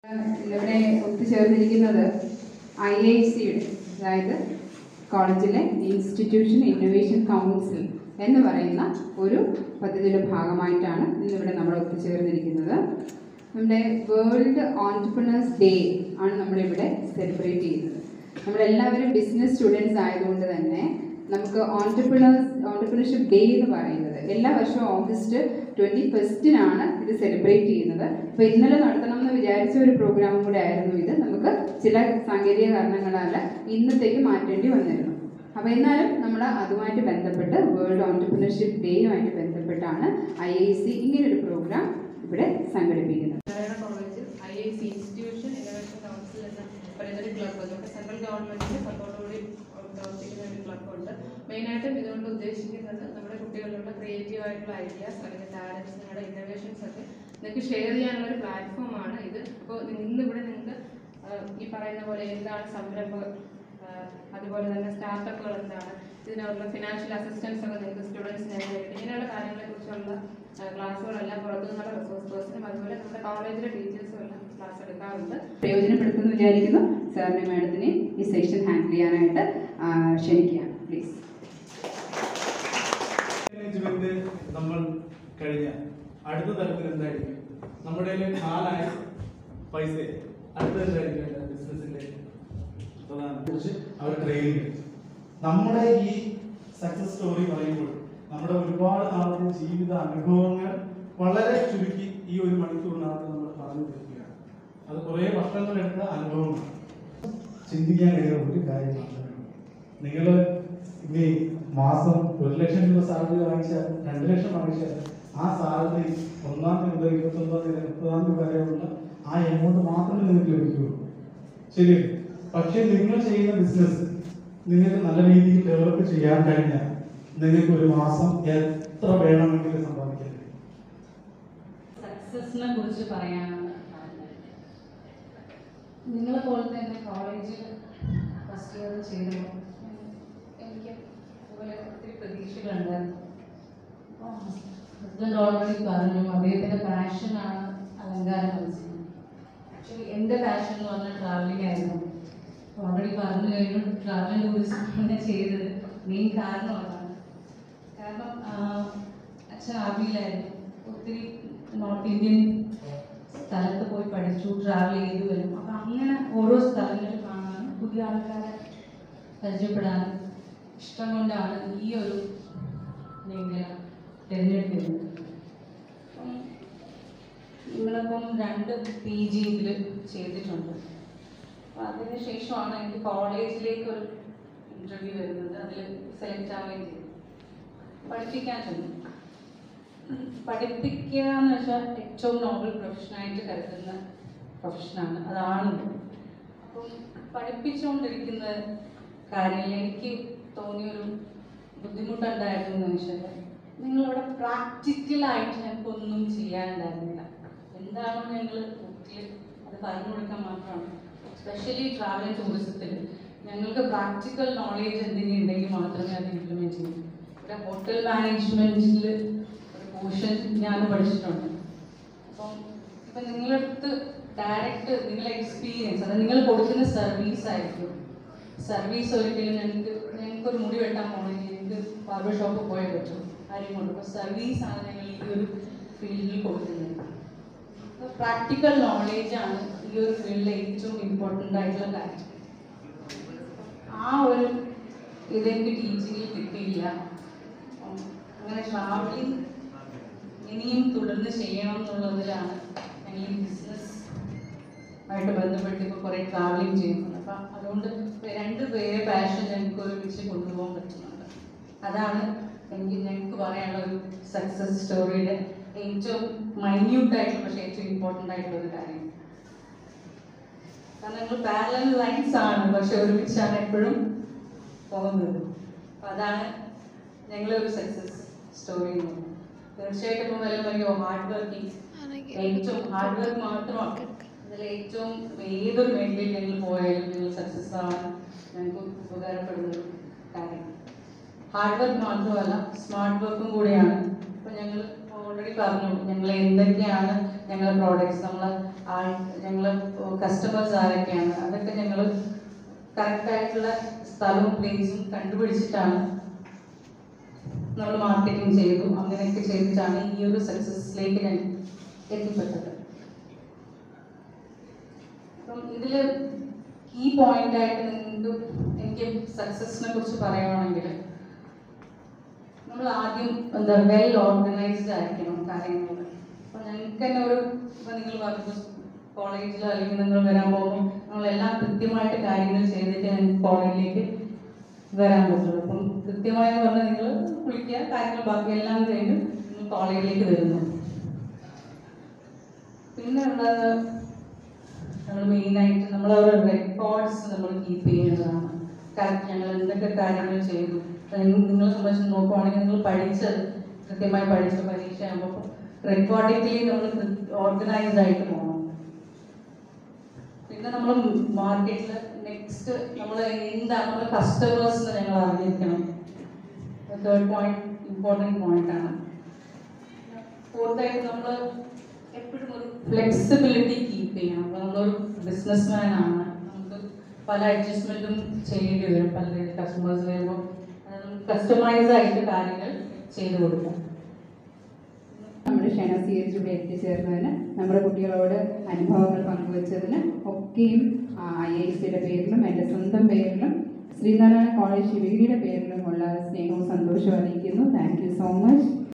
ഇവിടെ ഒത്തുചേർന്നിരിക്കുന്നത് I I സിയുടെ അതായത് കോളേജിലെ ഇൻസ്റ്റിറ്റ്യൂഷൻ ഇന്നൊവേഷൻ കൗൺസിൽ എന്ന് പറയുന്ന ഒരു പദ്ധതിയുടെ ഭാഗമായിട്ടാണ് ഇന്നിവിടെ നമ്മൾ ഒത്തുചേർന്നിരിക്കുന്നത് നമ്മുടെ വേൾഡ് ഓൺടർപ്രണേഴ്സ് ഡേ ആണ് നമ്മളിവിടെ സെലിബ്രേറ്റ് ചെയ്യുന്നത് നമ്മളെല്ലാവരും ബിസിനസ് സ്റ്റുഡൻസ് ആയതുകൊണ്ട് തന്നെ നമുക്ക് ഓൺടർപ്രണേഴ്സ് ഓൺടർപ്രണർഷിപ്പ് ഡേ എന്ന് പറയുന്നത് എല്ലാ വർഷവും ഓഗസ്റ്റ് ട്വൻറ്റി ഫസ്റ്റിനാണ് ഇത് സെലിബ്രേറ്റ് ചെയ്യുന്നത് അപ്പോൾ ഇന്നലെ നടത്തണം എന്ന് വിചാരിച്ച ഒരു പ്രോഗ്രാമും കൂടെ ആയിരുന്നു ഇത് നമുക്ക് ചില സാങ്കേതിക കാരണങ്ങളാൽ ഇന്നത്തേക്ക് മാറ്റേണ്ടി വന്നിരുന്നു അപ്പോൾ എന്നാലും നമ്മൾ അതുമായിട്ട് ബന്ധപ്പെട്ട് വേൾഡ് ഓൺടർപ്രണർഷിപ്പ് ഡേയുമായിട്ട് ബന്ധപ്പെട്ടാണ് ഐ ഐ സി ഇങ്ങനൊരു പ്രോഗ്രാം ഇവിടെ സംഘടിപ്പിക്കുന്നത് നാരായണ കോളേജിൽ I I C institution innovation council എന്ന പറയുന്നൊരു ക്ലബ്ബ് നമ്മുടെ സെൻട്രൽ ഗവൺമെന്റിന്റെ സപ്പോർട്ടോടുകൂടി പ്രവർത്തിക്കുന്ന ഒരു ക്ലബ്ബുണ്ട് മെയിനായിട്ടും ഇതുകൊണ്ട് ഉദ്ദേശിക്കുന്നത് നമ്മുടെ കുട്ടികളിലുള്ള ക്രിയേറ്റീവ് ആയിട്ടുള്ള ഐഡിയാസ് അല്ലെങ്കിൽ ടാലൻസ് നിങ്ങളുടെ ഇന്നോവേഷൻസ് ഒക്കെ നിങ്ങൾക്ക് ഷെയർ ചെയ്യാനുള്ള ഒരു പ്ലാറ്റ്ഫോമാണ് ഇത് അപ്പോൾ ഇന്ന് ഇവിടെ നിങ്ങൾക്ക് ഈ പറയുന്ന പോലെ എന്താണ് സംരംഭം ആഹ് അതുപോലെ തന്നെ സ്റ്റാർട്ടപ്പുകൾ എന്താണ് ഇതിനുള്ള ഫിനാൻഷ്യൽ അസിസ്റ്റൻസ് ഒക്കെ നിങ്ങൾക്ക് സ്റ്റുഡൻസിന് എങ്ങനെയായിട്ട് ഇങ്ങനെയുള്ള കാര്യങ്ങളെ കുറിച്ചുള്ള ക്ലാസ്സുകളെല്ലാം പുറത്തു നിന്നുള്ള റിസോഴ്സ് പേഴ്സണും അതുപോലെ നമ്മുടെ കോളേജിലെ ടീച്ചേഴ്സും എല്ലാം ക്ലാസ് എടുക്കാറുണ്ട് പ്രയോജനപ്പെടുത്തുമെന്ന് വിചാരിക്കുന്നു സാറിനെ മാഡത്തിനെ ഈ സെക്ഷൻ ഹാൻഡിൽ ചെയ്യാനായിട്ട് ആ, ക്ഷണിക്കുകയാണ് പ്ലീസ് മാനേജ്മെന്റ് നമ്മൾ കഴിഞ്ഞ അടുത്ത തലത്തിൽ എന്തായിരിക്കും നമ്മുടെ കയ്യില് നാലായി പൈസ അടുത്ത എന്തായിരിക്കും ബിസിനസിന്റെ പ്രധാന കുറിച്ച് അവർ ട്രെയിനിങ് നമ്മുടെ ഈ സക്സസ് സ്റ്റോറി പറയുമ്പോൾ നമ്മുടെ ഒരുപാട് നാളത്തെ ജീവിത അനുഭവങ്ങൾ വളരെ ചുരുക്കി ഈ ഒരു മണിക്കൂറിനകത്ത് നമ്മൾ പറഞ്ഞു തീർക്കുകയാണ് അത് കുറേ വർഷങ്ങളെടുത്ത അനുഭവമാണ് ചിന്തിക്കാൻ കഴിയുന്ന ഒരു കാര്യം മാത്രമേ ഉള്ളൂ നിങ്ങൾ ഇനി മാസം ഒരു ലക്ഷം രൂപ സാലറി വാങ്ങിച്ചാൽ രണ്ട് ലക്ഷം വാങ്ങിച്ചാൽ ആ സാലറി ഒന്നാം തീയതി മുതൽ ഇരുപത്തൊന്നാം തീയതി മുപ്പതാം തീയതി വരെയുള്ള ആ എമൗണ്ട് മാത്രമേ നിങ്ങൾക്ക് ലഭിക്കുകയുള്ളൂ ശരി പക്ഷേ നിങ്ങൾ ചെയ്യുന്ന ബിസിനസ് നിങ്ങൾക്ക് നല്ല രീതിയിൽ ഡെവലപ്പ് ചെയ്യാൻ കഴിഞ്ഞാൽ നിങ്ങൾക്ക് ഒരു മാസം എത്ര വേണമെങ്കിലും സമ്പാദിക്കാൻ കഴിയും സക്സസിനെ കുറിച്ച് പറയാനാണ് നിങ്ങളെ പോലെ തന്നെ കോളേജിൽ ഫസ്റ്റ് ഇയർ ചെയ്തപ്പോൾ എനിക്ക് അതുപോലെ ഒത്തിരി പ്രതീക്ഷകളുണ്ടായിരുന്നു അപ്പോൾ ഹസ്ബൻഡ് ഓൾറെഡി പറഞ്ഞു അദ്ദേഹത്തിൻ്റെ പാഷനാണ് അലങ്കാര മത്സ്യം ആക്ച്വലി എൻ്റെ പാഷൻ എന്ന് പറഞ്ഞാൽ ട്രാവലിംഗ് ആയിരുന്നു ഓൾറെഡി പറഞ്ഞു കഴിഞ്ഞു ട്രാവലിംഗ് ടൂറിസം തന്നെ ചെയ്തത് മെയിൻ കാരണം അതാണ് കാരണം ആഹ്, അച്ഛൻ ആർമിയിലായിരുന്നു ഒത്തിരി നോർത്ത് ഇന്ത്യൻ സ്ഥലത്ത് പോയി പഠിച്ചു ട്രാവൽ ചെയ്തു വരും അപ്പം അങ്ങനെ ഓരോ സ്ഥലങ്ങൾ കാണാനും പുതിയ ആൾക്കാരെ പരിചയപ്പെടാനും ഇഷ്ടം കൊണ്ടാണ് ഈ ഒരു മേഖല തിരഞ്ഞെടുക്കുന്നത് അപ്പം നിങ്ങളിപ്പം രണ്ട് പി ജി ഇതിൽ ചെയ്തിട്ടുണ്ട് അപ്പം അതിന് ശേഷമാണ് എനിക്ക് കോളേജിലേക്ക് ഒരു ഇൻ്റർവ്യൂ വരുന്നത് അതിൽ സെലക്ട് ആവുകയും ചെയ്തു പഠിപ്പിക്കാൻ ചെന്നു ഉം, പഠിപ്പിക്കുക എന്ന് വെച്ചാൽ ഏറ്റവും നോബൽ പ്രൊഫഷനായിട്ട് കരുതുന്ന പ്രൊഫഷനാണ് അതാണ് അപ്പം പഠിപ്പിച്ചുകൊണ്ടിരിക്കുന്ന കാര്യങ്ങൾ എനിക്ക് തോന്നിയൊരു ബുദ്ധിമുട്ടുണ്ടായിരുന്നു എന്ന് വെച്ചാൽ നിങ്ങളിവിടെ പ്രാക്ടിക്കലായിട്ട് ഞങ്ങൾക്ക് ഒന്നും ചെയ്യാനുണ്ടായിരുന്നില്ല എന്താണോ ഞങ്ങൾ ബുക്കിൽ അത് പറഞ്ഞു കൊടുക്കാൻ മാത്രമാണ് സ്പെഷ്യലി ട്രാവൽ ആൻഡ് ടൂറിസത്തിൽ ഞങ്ങൾക്ക് പ്രാക്ടിക്കൽ നോളേജ് എന്തെങ്കിലും ഉണ്ടെങ്കിൽ മാത്രമേ അത് ഇംപ്ലിമെൻറ്റ് ചെയ്യൂ ഇവിടെ ഹോട്ടൽ മാനേജ്മെൻറ്റിൽ ഒരു പോർഷൻ ഞാൻ പഠിച്ചിട്ടുണ്ട് അപ്പം ഇപ്പം നിങ്ങളടുത്ത് ഡയറക്റ്റ് നിങ്ങളെ എക്സ്പീരിയൻസ് അത് നിങ്ങൾ കൊടുക്കുന്ന സർവീസ് ആയിരിക്കും സർവീസ് ഒരിക്കലും ഞങ്ങൾക്ക് ഞങ്ങൾക്ക് ഒരു മുടി വെട്ടാൻ പോകണമെങ്കിൽ ഞങ്ങൾക്ക് ബാർബർ ഷോപ്പിൽ പോയേ പറ്റും കാര്യമുണ്ട് അപ്പോൾ സർവീസാണ് ഞങ്ങൾ ഈ ഒരു ഫീൽഡിൽ കൊടുക്കുന്നത് അപ്പോൾ പ്രാക്ടിക്കൽ നോളേജാണ് ഈ ഒരു ഫീൽഡിൽ ഏറ്റവും ഇമ്പോർട്ടൻ്റ് ആയിട്ടുള്ള കാര്യം ആ ഒരു ഇതെനിക്ക് ടീച്ചിങ്ങിൽ കിട്ടിയില്ല അപ്പം അങ്ങനെ ട്രാവലിംഗ് ഇനിയും തുടർന്ന് ചെയ്യണം എന്നുള്ളതിലാണ് ഞങ്ങൾ ഈ ബിസിനസ് ആയിട്ട് ബന്ധപ്പെട്ട് ഇപ്പോൾ കുറേ ട്രാവലിംഗ് ചെയ്യുന്നത് അപ്പം അതുകൊണ്ട് രണ്ട് പേരെ പാഷൻ ഞങ്ങൾക്ക് ഒരുമിച്ച് കൊണ്ടുപോകാൻ പറ്റുന്നുണ്ട് അതാണ് എനിക്ക് ഞങ്ങൾക്ക് പറയാനുള്ള ഒരു സക്സസ് സ്റ്റോറിയുടെ ഏറ്റവും മൈന്യൂട്ട് ആയിട്ടുള്ള പക്ഷേ ഏറ്റവും ഇമ്പോർട്ടൻ്റ് ആയിട്ടുള്ള ഒരു കാര്യം കാരണം ഞങ്ങൾ പാരലൽ ലൈൻസ് ആണ് പക്ഷെ ഒരുമിച്ചാണ് എപ്പോഴും പോകുന്നത് അപ്പം അതാണ് ഞങ്ങളെ ഒരു സക്സസ് സ്റ്റോറി എന്ന് പറയുന്നത് തീർച്ചയായിട്ടും ഇപ്പം വല്ല പറയോ ഹാർഡ് വർക്കിംഗ് ഏറ്റവും ഹാർഡ് വർക്ക് മാത്രമാണ് അതിൽ ഏറ്റവും ഏതൊരു മേഖലയിൽ ഞങ്ങൾ പോയാലും ഞങ്ങൾ സക്സസ് ആവാൻ ഞങ്ങൾക്ക് ഉപകാരപ്പെടുന്ന ഒരു കാര്യം ഹാർഡ് വർക്ക് മാത്രമല്ല സ്മാർട്ട് വർക്കും കൂടിയാണ് ഇപ്പം ഞങ്ങൾ ഓൾറെഡി പറഞ്ഞു ഞങ്ങൾ എന്തൊക്കെയാണ് ഞങ്ങളുടെ പ്രോഡക്റ്റ്സ് നമ്മൾ ആൾ ഞങ്ങൾ കസ്റ്റമേഴ്സ് ആരൊക്കെയാണ് അതൊക്കെ ഞങ്ങൾ കറക്റ്റായിട്ടുള്ള സ്ഥലവും പ്ലേസും കണ്ടുപിടിച്ചിട്ടാണ് നമ്മൾ മാർക്കറ്റിംഗ് ചെയ്തു അങ്ങനെയൊക്കെ ചെയ്തിട്ടാണ് ഈ ഒരു സക്സസ്സിലേക്ക് ഞാൻ എത്തിപ്പെട്ടത് അപ്പം ഇതിൽ കീ പോയിന്റ് ആയിട്ട് നിങ്ങൾക്ക് എനിക്ക് സക്സസിനെ കുറിച്ച് പറയുകയാണെങ്കിൽ നമ്മൾ ആദ്യം എന്താ വെൽ ഓർഗനൈസ്ഡ് ആയിരിക്കണം കാര്യങ്ങൾ അപ്പോൾ ഞങ്ങൾക്ക് തന്നെ ഒരു ഇപ്പം നിങ്ങൾ പറഞ്ഞു കോളേജിലോ അല്ലെങ്കിൽ നിങ്ങൾ വരാൻ പോകുമ്പോൾ നമ്മളെല്ലാം കൃത്യമായിട്ട് കാര്യങ്ങൾ ചെയ്തിട്ട് ഞങ്ങൾക്ക് കോളേജിലേക്ക് വരാൻ പറ്റുള്ളൂ അപ്പം കൃത്യമായി പറഞ്ഞാൽ നിങ്ങൾ കുളിക്കുക കാര്യങ്ങൾ ബാക്കി എല്ലാം കഴിഞ്ഞ് നിങ്ങൾ കോളേജിലേക്ക് വരുന്നു പിന്നെ ഉള്ളത് നമ്മൾ മെയിനായിട്ട് നമ്മൾ ഒരു റെക്കോർഡ്സ് നമ്മൾ കീപ്പ് ചെയ്യുന്നതാണ് കറക്റ്റ് ഞങ്ങൾ എന്തൊക്കെ കാര്യങ്ങൾ ചെയ്തു അത് നിങ്ങൾ- നിങ്ങളെ സംബന്ധിച്ച് നോക്കുവാണെങ്കിൽ നിങ്ങൾ പഠിച്ചത് കൃത്യമായി പഠിച്ച പരീക്ഷ ആകുമ്പോൾ റെക്കോർഡിക്കലി നമ്മൾ ഓർഗനൈസ്ഡ് ആയിട്ട് പോകണം പിന്നെ നമ്മൾ മാർക്കറ്റിൽ നെക്സ്റ്റ് നമ്മൾ എന്താണ് നമ്മുടെ കസ്റ്റമേഴ്സിന് ഞങ്ങൾ അറിഞ്ഞിരിക്കണം തേർഡ് പോയിന്റ് ഇമ്പോർട്ടൻറ്റ് പോയിന്റ് ആണ് ഫോർത്തായിട്ട് നമ്മൾ എപ്പോഴും ഒരു ഫ്ലെക്സിബിലിറ്റി കീപ്പ് ചെയ്യണം അപ്പോൾ നമ്മളൊരു ബിസിനസ് മാൻ ആണ് നമുക്ക് പല അഡ്ജസ്റ്റ്മെൻറ്റും ചെയ്യേണ്ടി വരും പല കസ്റ്റമേഴ്സ് വരുമ്പോൾ കസ്റ്റമൈസ് ആയിട്ട് കാര്യങ്ങൾ ചെയ്തു കൊടുക്കാം നമ്മുടെ ക്ഷണ സി എച്ച് ഇവിടെ എത്തിച്ചേർന്നതിന് നമ്മുടെ കുട്ടികളോട് അനുഭവങ്ങൾ പങ്കുവച്ചതിന് ഒക്കെയും ഐ ഐ സിയുടെ പേരിലും എൻ്റെ സ്വന്തം പേരിലും ശ്രീനാരായണ കോളേജ് ശിവഗിരിയുടെ പേരിലുമുള്ള സ്നേഹവും സന്തോഷവും അറിയിക്കുന്നു താങ്ക് യു സോ മച്ച്